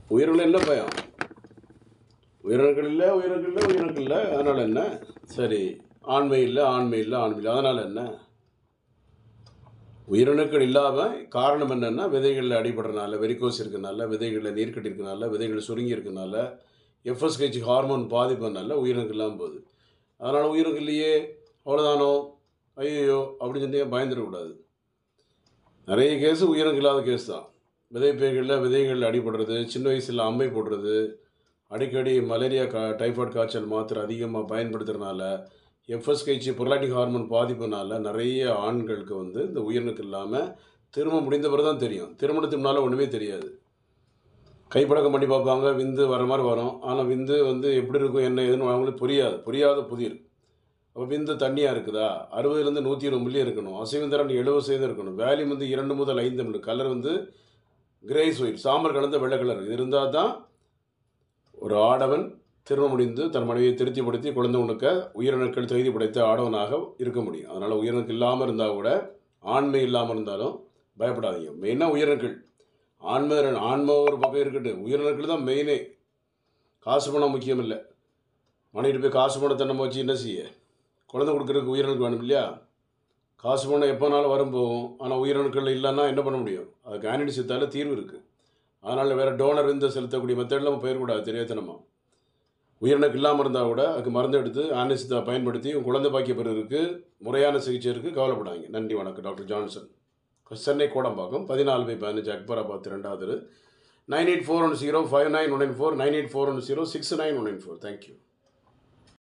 உயிரில் என்ன பயம் உயிரினங்கள் இல்லை உயிரினங்கள் இல்லை உயிரினங்கள் இல்லை அதனால் என்ன சரி ஆண்மை இல்லை ஆண்மை இல்லை ஆண்மை இல்லை அதனால் என்ன உயிரணுக்கள் இல்லாமல் காரணம் என்னென்னா விதைகளில் அடிபடுறனால வெரிகோஸ் இருக்கனால விதைகளில் நீர்க்கட்டி இருக்கனால விதைகள் சுருங்கி இருக்கனால எஃப்எஸ்கேஜி ஹார்மோன் பாதிப்புனால உயிரினங்கள் இல்லாமல் போகுது அதனால் உயிரினங்கள் இல்லையே அவ்வளோதானோ ஐயோ அப்படின்னு சொல்லி பயந்துடக்கூடாது நிறைய கேஸு உயிரினங்கள் இல்லாத கேஸ் தான் விதைப்பைகளில் விதைகள் அடிபடுறது சின்ன வயசில் அம்மை போடுறது அடிக்கடி மலேரியா கா டைஃபாய்டு காய்ச்சல் மாத்திரை அதிகமாக பயன்படுத்துறதுனால எஃப்எஸ்கைச்சி புரலாட்டிக் ஹார்மோன் பாதிப்புனால நிறைய ஆண்களுக்கு வந்து இந்த உயிரினுக்கு இல்லாமல் திருமணம் முடிந்த பிறகு தான் தெரியும் திருமணத்துக்கு முன்னால் ஒன்றுமே தெரியாது கைப்பழக்கம் பண்ணி பார்ப்பாங்க விந்து வர மாதிரி வரும் ஆனால் விந்து வந்து எப்படி இருக்கும் என்ன ஏதுன்னு அவங்களுக்கு புரியாது புரியாத புதிர் அப்போ விந்து தண்ணியாக இருக்குதா அறுபதுலேருந்து நூற்றி இருபது மில்லியன் இருக்கணும் அசைவம் தரம் எழுபது சதவீதம் இருக்கணும் வேல்யூம் வந்து இரண்டு முதல் ஐந்து மில்லி கலர் வந்து கிரேஸ் ஒயிட் சாம்பல் கலந்த வெள்ளை கலர் இது இருந்தால் தான் ஒரு ஆடவன் திருமணம் முடிந்து தன் மனைவியை திருப்திப்படுத்தி குழந்தை உணுக்க உயிரணுக்கள் தகுதி படைத்த ஆடவனாக இருக்க முடியும் அதனால் உயிரணுக்கள் இல்லாமல் இருந்தால் கூட ஆண்மை இல்லாமல் இருந்தாலும் பயப்படாதீங்க மெயினாக உயிரணுக்கள் ஆன்ம ஆன்ம ஒரு பக்கம் இருக்கட்டும் உயிரினர்கள் தான் மெயினே காசு பணம் முக்கியம் இல்லை மனைவிட்டு போய் காசு பணத்தை நம்ம வச்சு என்ன செய்ய குழந்தை கொடுக்குறதுக்கு உயிரினங்கள் வேணும் இல்லையா காசு பணம் எப்போனாலும் வரும் போகும் ஆனால் உயிரணுக்கள் இல்லைன்னா என்ன பண்ண முடியும் அதுக்கு ஆனிடி சித்தால தீர்வு இருக்குது அதனால் வேறு டோனர் விந்து செலுத்தக்கூடிய மெத்தடில் நம்ம போயிடக்கூடாது தெரியாதனமாக உயிரினக்கு இல்லாமல் இருந்தால் கூட அதுக்கு மருந்து எடுத்து ஆனிசித்தா பயன்படுத்தி உங்க குழந்தை பாக்கிய பிறருக்கு முறையான சிகிச்சை இருக்குது கவலைப்படாதீங்க நன்றி வணக்கம் டாக்டர் ஜான்சன் சென்னை கோடம்பாக்கம் பதினாலு பை பதினஞ்சு அக்பராபாத் ரெண்டாவது nine eight four one zero five nine one nine four nine eight four one zero six nine one nine four thank you